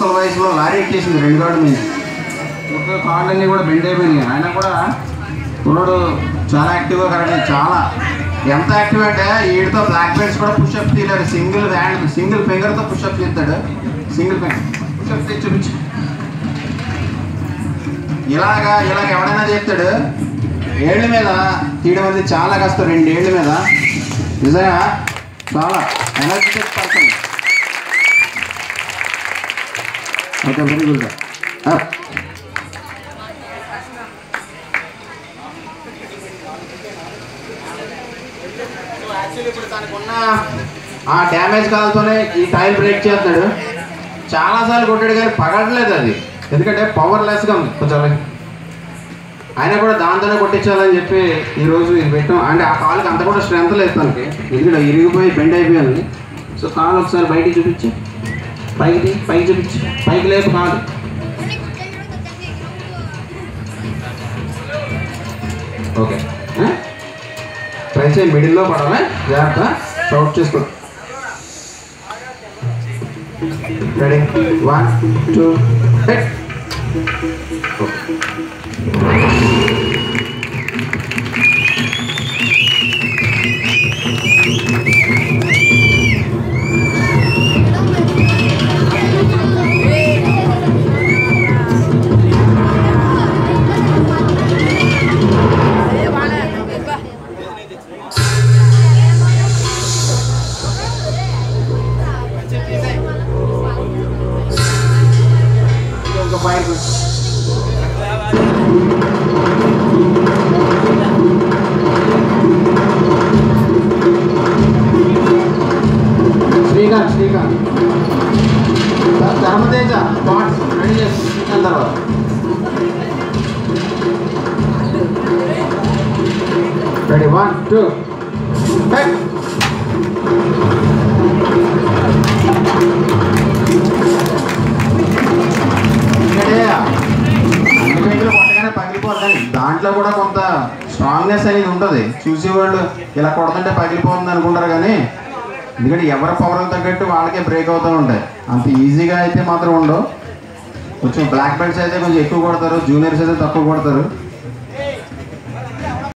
ముసలి వయసులో లారీ ఎక్కేసింది రెండు కాళ్ళు మీద మొత్తం కాళ్ళు అన్నీ కూడా బెండ్ అయిపోయినాయి ఆయన కూడా కుర్రోడు చాలా యాక్టివ్గా కరెక్ట్ చాలా ఎంత యాక్టివ్ అంటే వీడితో బ్లాక్ బెల్ట్స్ కూడా పుషప్ తీయలేడు సింగిల్ హ్యాండ్ సింగిల్ ఫింగర్తో పుషప్ చేస్తాడు సింగిల్ ఫింగర్ పుషప్ తీసి చూపించు ఇలాగా ఇలాగ ఎవడైనా చేస్తాడు ఏళ్ళ మీద తీయడం అనేది చాలా కష్టం రెండు ఏళ్ళ మీద నిజంగా చాలా energetic person okay very good sir actually ఇప్పుడు తనకున్న ఆ డ్యామేజ్ కాలుతోనే ఈ టైర్ బ్రేక్ చేస్తున్నాడు చాలాసార్లు కొట్టాడు కానీ పగడలేదు అది ఎందుకంటే పవర్ లెస్గా ఉంది కొంచెం ఆయన కూడా దాంతోనే కొట్టించాలని చెప్పి ఈరోజు ఇది పెట్టాం అంటే ఆ కాలుకి అంత కూడా స్ట్రెంత్ లేదు తనకి ఎందుకంటే ఇరిగిపోయి బెండ్ అయిపోయింది సో కాలు ఒకసారి బయటికి చూపించి పైకి తీ, పైకి చూపించి పైకి లేపు కాలు ఓకే ట్రై చేయి మిడిల్లో పడమే జాగ్రత్త షౌట్ చేసుకో రెడీ వన్ టూ హెడ్ ఇంకొక fire Srikanth Srikanth sir Dharma Teja parts ready చేసి శ్రీకాంత్ తర్వాత రెడీ వన్ టూ హెడ్ ఎందుకంటే అన్ని పెయింట్లు కొట్టగానే పగిలిపోదు కానీ దాంట్లో కూడా కొంత స్ట్రాంగ్నెస్ అనేది ఉంటుంది చూసేవాళ్ళు ఇలా కొడుతుంటే పగిలిపోతుంది అనుకుంటారు కానీ ఎందుకంటే ఎవరి పవర్ తగ్గట్టు వాళ్ళకే బ్రేక్ అవుతూ ఉంటాయి అంత ఈజీగా అయితే మాత్రం ఉండవు కొంచెం బ్లాక్ బెల్ట్స్ అయితే కొంచెం ఎక్కువ కొడతారు జూనియర్స్ అయితే తక్కువ కొడతారు